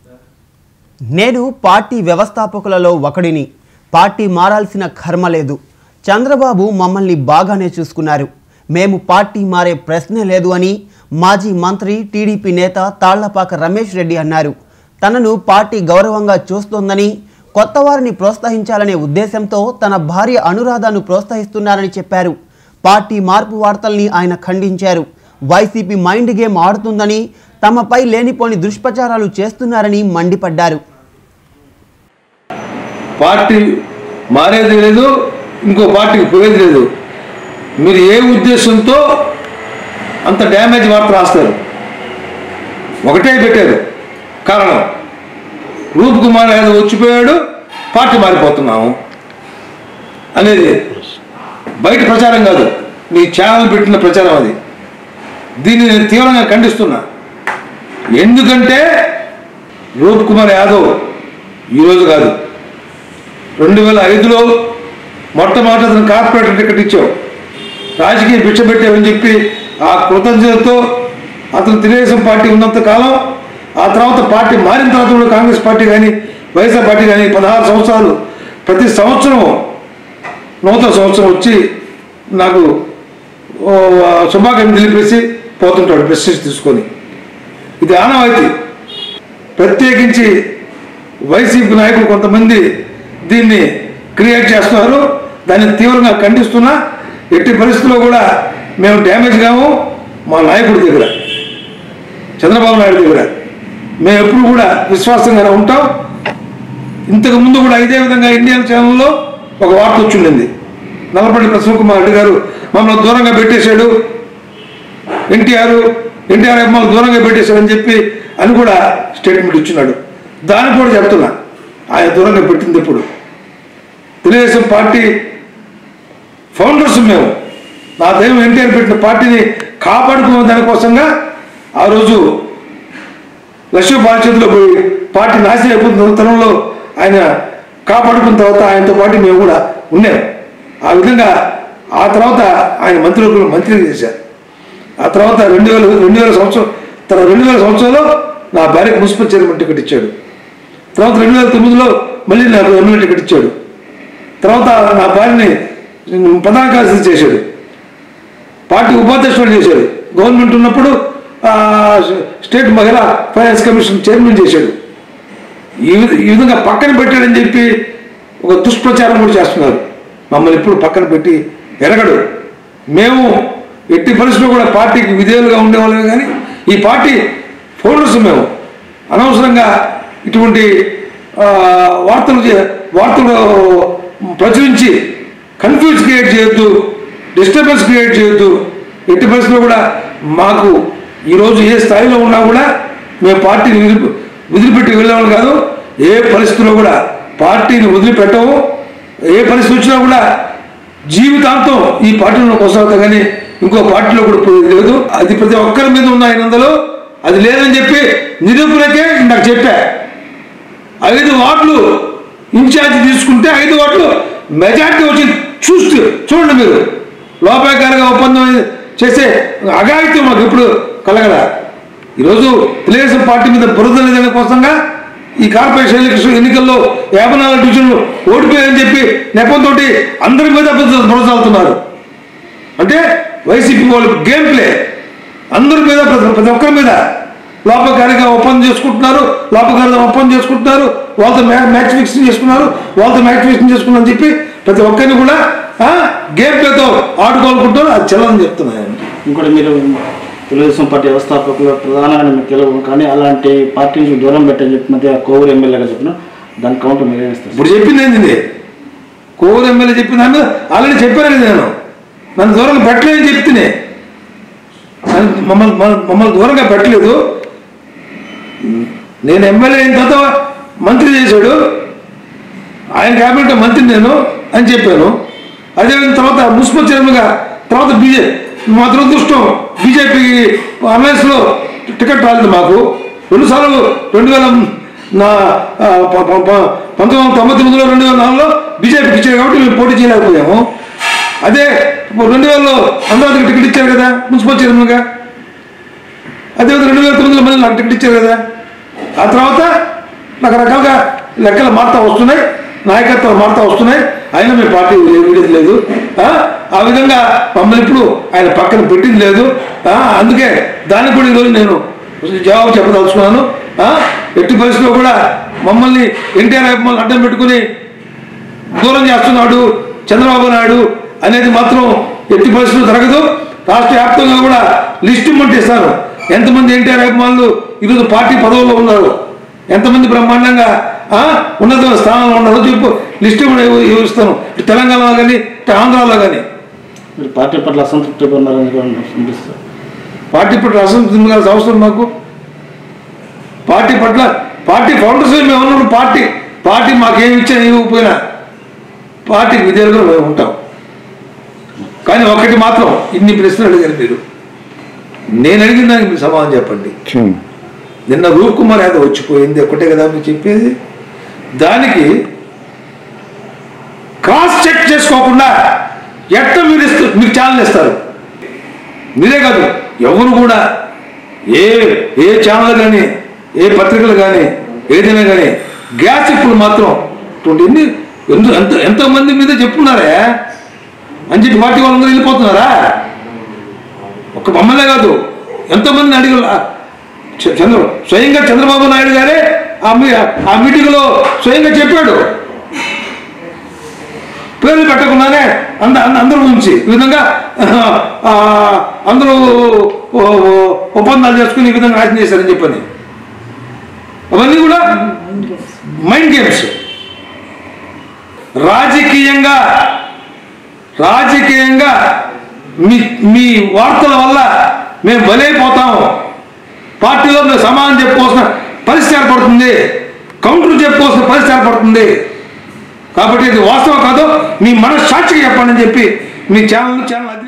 నేను పార్టీ వ్యవస్థాపకులలో ఒకడిని పార్టీ మారాల్సిన కర్మ లేదు చంద్రబాబు మమ్మల్ని బాగానే చూసుకున్నారు మేము పార్టీ మారే ప్రశ్నే లేదు అని మాజీ మంత్రి టీడీపీ నేత తాళ్లపాక రమేష్ రెడ్డి అన్నారు తనను పార్టీ గౌరవంగా చూస్తోందని కొత్త వారిని ప్రోత్సహించాలనే ఉద్దేశంతో తన భార్య అనురాధను ప్రోత్సహిస్తున్నారని చెప్పారు పార్టీ మార్పు వార్తల్ని ఆయన ఖండించారు వైసీపీ మైండ్ గేమ్ ఆడుతుందని తమపై లేనిపోని దుష్ప్రచారాలు చేస్తున్నారని మండిపడ్డారు పార్టీ మారేది లేదు ఇంకో పార్టీకి పోయేది లేదు మీరు ఏ ఉద్దేశంతో అంత డ్యామేజ్ వార్త రాస్తారు ఒకటే పెట్టారు కారణం రూప్ కుమార్ యాదవ్ వచ్చిపోయాడు పార్టీ మారిపోతున్నాము అనేది బయట ప్రచారం కాదు మీ ఛానల్ పెట్టిన ప్రచారం అది దీన్ని నేను తీవ్రంగా ఖండిస్తున్నా ఎందుకంటే రూప్ కుమార్ యాదవ్ ఈరోజు కాదు రెండు వేల ఐదులో మొట్టమొదటి అతను కార్పొరేటర్ టికెట్ ఇచ్చావు రాజకీయ భిక్ష పెట్టావని చెప్పి ఆ కృతజ్ఞతతో అతను తెలుగుదేశం పార్టీ ఉన్నంత కాలం ఆ తర్వాత పార్టీ మారిన తర్వాత కూడా కాంగ్రెస్ పార్టీ కానీ వైఎస్ఆర్ పార్టీ కానీ పదహారు సంవత్సరాలు ప్రతి సంవత్సరం నూతన సంవత్సరం వచ్చి నాకు ఓ, శుభాకాంక్షలు తెలిపేసి పోతుంటాడు ప్రెస్టేజ్ తీసుకొని ఇది ఆనవాయితీ ప్రత్యేకించి వైసీపీ నాయకులు కొంతమంది దీన్ని క్రియేట్ చేస్తున్నారు దాన్ని తీవ్రంగా ఖండిస్తున్నా ఎట్టి పరిస్థితుల్లో కూడా మేము డ్యామేజ్ కాము మా నాయకుడి దగ్గర చంద్రబాబు నాయుడు దగ్గర మేము ఎప్పుడు కూడా విశ్వాసంగానే ఉంటాం ఇంతకు ముందు కూడా ఇదే విధంగా ఇండియన్ ఛానల్లో ఒక వార్త వచ్చిండింది నల్లపల్లి ప్రసన్న కుమార్ రెడ్డి గారు మమ్మల్ని దూరంగా పెట్టేశాడు ఎన్టీఆర్ ఎన్టీఆర్ మమ్మల్ని దూరంగా పెట్టేశాడని చెప్పి అని కూడా స్టేట్మెంట్ ఇచ్చినాడు దాన్ని కూడా చెప్తున్నా ఆయన దూరంగా పెట్టింది ఇప్పుడు తెలుగుదేశం పార్టీ ఫౌండర్స్ మేము నా దైవం ఎన్టీఆర్ పెట్టిన పార్టీని కాపాడుకునే దానికోసంగా ఆ రోజు లక్ష్మీ బాధ్యతలో పోయి పార్టీ నాశనం అయిపోతున్న తరంలో ఆయన కాపాడుకున్న తర్వాత ఆయనతో పాటు మేము కూడా ఉన్నాం ఆ విధంగా ఆ తర్వాత ఆయన మంత్రులకు మంత్రి చేశారు ఆ తర్వాత రెండు వేల రెండు వేల సంవత్సరం తర్వాత రెండు వేల సంవత్సరంలో నా భార్యకు మున్సిపల్ చైర్మన్ టికెట్ ఇచ్చాడు తర్వాత రెండు వేల తొమ్మిదిలో మళ్ళీ నాకు ఎమ్మెల్యే టికెట్ ఇచ్చాడు తర్వాత నా భార్యని ప్రధాన కార్యదర్శి చేశాడు పార్టీ ఉపాధ్యక్షుడు చేశాడు గవర్నమెంట్ ఉన్నప్పుడు ఆ, స్టేట్ మహిళా ఫైనాన్స్ కమిషన్ చైర్మన్ చేశాడు ఈ విధ- ఈ విధంగా పక్కన పెట్టాడని చెప్పి ఒక దుష్ప్రచారం కూడా చేస్తున్నారు మమ్మల్ని ఇప్పుడు పక్కన పెట్టి ఎరగడు మేము ఎట్టి పరిస్థితుల్లో కూడా పార్టీకి విధేయులుగా ఉండేవాళ్ళమే కానీ ఈ పార్టీ ఫౌండర్స్ మేము అనవసరంగా ఇటువంటి ఆ, వార్తలు చే- వార్తలు ప్రచురించి కన్ఫ్యూజ్ క్రియేట్ చేయొద్దు డిస్టర్బెన్స్ క్రియేట్ చేయొద్దు ఎట్టి పరిస్థితుల్లో కూడా మాకు ఈరోజు ఏ స్థాయిలో ఉన్నా కూడా మేము పార్టీని వదిలి వదిలిపెట్టి వెళ్ళేవాళ్ళు కాదు ఏ పరిస్థితుల్లో కూడా పార్టీని వదిలిపెట్టము ఏ పరిస్థితి వచ్చినా కూడా జీవితాంతం ఈ పార్టీలో కొనసాగుతాం కానీ ఇంకో పార్టీలో కూడా పోయేది లేదు అది ప్రతి ఒక్కరి మీద ఉన్న ఐదు అది లేదని చెప్పి నిరూపణకే నాకు చెప్పా ఐదు వార్డులు ఇన్ఛార్జ్ తీసుకుంటే ఐదు వార్డులు మెజార్టీ వచ్చి చూస్తూ చూడండి మీరు లోపాయకారిగా ఒప్పందం చేసే అఘాయిత్యం మాకు ఇప్పుడు కలగల ఈరోజు తెలుగుదేశం పార్టీ మీద బురద లేదని కోసంగా ఈ కార్పొరేషన్ ఎలక్షన్ ఎన్నికల్లో యాభై నాలుగు డివిజన్లు ఓడిపోయాయని చెప్పి నెపంతో అందరి మీద బురదలుతున్నారు అంటే వైసీపీ వాళ్ళు గేమ్ ప్లే అందరి మీద ప్రతి ప్రతి ఒక్కరి మీద లోపకారిగా ఒప్పందం చేసుకుంటున్నారు లోపకారిగా ఒప్పందం చేసుకుంటున్నారు వాళ్ళతో మ్యా- మ్యాచ్ ఫిక్సింగ్ చేసుకున్నారు వాళ్ళతో మ్యాచ్ ఫిక్సింగ్ చేసుకున్నారని చెప్పి ప్రతి ఒక్కరిని కూడా ఆ, గేమ్ ప్లేతో ఆడుకోవాలనుకుంటారు అది చెల్లని చెప్తున్నాను ఇంకోటి మీరు తెలుగుదేశం పార్టీ వ్యవస్థాపకులు ప్రధానంగా మీకు తెలియదు కానీ అలాంటి పార్టీ నుంచి దూరం పెట్టని చెప్పి మధ్య కోవూరు ఎమ్మెల్యేగా చెప్పిన దాని కౌంటర్ మీరేం ఇస్తారు ఇప్పుడు చెప్పింది ఏంది ఇది కోవూరు ఎమ్మెల్యే చెప్పిన దాన్ని ఆల్రెడీ చెప్పాను కదా నేను నన్ను దూరంగా పెట్టలేదని చెప్తేనే నన్ను మమ్మల్ని మన- మమ్మల్ని దూరంగా పెట్టలేదు నేను ఎమ్మెల్యే అయిన తర్వాత మంత్రి చేశాడు ఆయన క్యాబినెట్ మంత్రి నేను అని చెప్పాను అదేవిధంగా తర్వాత మున్సిపల్ చైర్మన్గా తర్వాత బీజే మా దురదృష్టం బీజేపీకి అలయన్స్లో టికెట్ రాలేదు మాకు రెండుసార్లు రెండు వేల నా ఆ, ప- ప- ప- పంతొమ్మిది వందల తొంభై తొమ్మిదిలో రెండు వేల నాలుగులో బీజేపీకి ఇచ్చారు కాబట్టి మేము పోటీ చేయలేకపోయాము అదే రెండు వేలలో అమరావతికి టికెట్ ఇచ్చారు కదా మున్సిపల్ చైర్మన్గా అదేవిధంగా రెండు వేల తొమ్మిదిలో మళ్ళీ నాకు టికెట్ ఇచ్చారు కదా ఆ తర్వాత రకరకాలుగా లెక్కలు మారుతా వస్తున్నాయి నాయకత్వాలు మారుతా వస్తున్నాయి అయినా మీ పార్టీ వీడేది లేదు ఆ? ఆ విధంగా మమ్మల్ని ఇప్పుడు ఆయన పక్కన పెట్టింది లేదు ఆ? అందుకే దానికి కూడా ఈరోజు నేను జవాబు చెప్పదలుచుకున్నాను ఆ? ఎట్టి పరిస్థితిలో కూడా మమ్మల్ని ఎన్టీఆర్ మమ్మల్ని అడ్డం పెట్టుకుని దూరం చేస్తున్నాడు చంద్రబాబు నాయుడు అనేది మాత్రం ఎట్టి పరిస్థితులు జరగదు రాష్ట్ర వ్యాప్తంగా కూడా లిస్ట్ ఇమ్మంటే ఇస్తారు ఎంతమంది ఎన్టీఆర్ అభిమానులు ఈరోజు పార్టీ పదవుల్లో ఉన్నారు ఎంతమంది బ్రహ్మాండంగా ఆ, ఉన్నత స్థానంలో ఉన్నారో చెప్పు లిస్ట్ కూడా ఇవ్వ- ఇస్తాను ఇటు తెలంగాణలో కానీ ఇటు ఆంధ్రాలో కానీ మీరు పార్టీ పట్ల అసంతృప్తిగా ఉన్నారని కూడా అనిపిస్తారు పార్టీ పట్ల అసంతృప్తి కావాల్సిన అవసరం మాకు పార్టీ పట్ల పార్టీ ఫౌండర్స్ మేము ఉన్నప్పుడు పార్టీ పార్టీ మాకేమి ఇచ్చా ఇవ్వకపోయినా పార్టీకి విధేయులుగా మేము ఉంటాం కానీ ఒకటి మాత్రం ఇన్ని ప్రశ్నలు అడిగారు మీరు నేను అడిగిన దానికి మీరు సమాధానం చెప్పండి నిన్న రూప్ కుమార్ యాదవ్ వచ్చిపోయింది ఒకటే కదా మీరు చెప్పేది దానికి క్రాస్ చెక్ చేసుకోకుండా ఎట్ట మీరు ఇస్తూ మీకు ఛానల్ ఇస్తారు మీరే కాదు ఎవరు కూడా ఏ ఏ ఛానల్ కానీ ఏ పత్రికలు కానీ ఏదైనా కానీ గ్యాస్ ఇప్పుడు మాత్రం ఇటువంటి ఎన్ని ఎందు ఎంత ఎంతమంది మీద చెప్పున్నారే అని చెప్పి పార్టీ వాళ్ళందరూ వెళ్ళిపోతున్నారా ఒక్క మమ్మల్నే కాదు ఎంతమంది అడిగి చ- చంద్ర స్వయంగా చంద్రబాబు నాయుడు గారే ఆ మీ ఆ మీటింగ్లో స్వయంగా చెప్పాడు పేర్లు పెట్టకుండానే అంద అంద- అందరూ ఉంచి ఈ విధంగా ఆ, అందరూ ఓ- ఓ- ఒప్పందాలు చేసుకుని ఈ విధంగా నాశనం చేశారని చెప్పని అవన్నీ కూడా మైండ్ గేమ్స్ రాజకీయంగా రాజకీయంగా మీ మీ వార్తల వల్ల మేము బలైపోతాము పార్టీలో మేము సమాధానం చెప్పుకోవాల్సిన పరిస్థితి ఏర్పడుతుంది కౌంటర్ చెప్పుకోవాల్సిన పరిస్థితి ఏర్పడుతుంది కాబట్టి ఇది వాస్తవం కాదు మీ మనస్సాక్షిగా చెప్పండి అని చెప్పి మీ ఛానల్ ఛానల్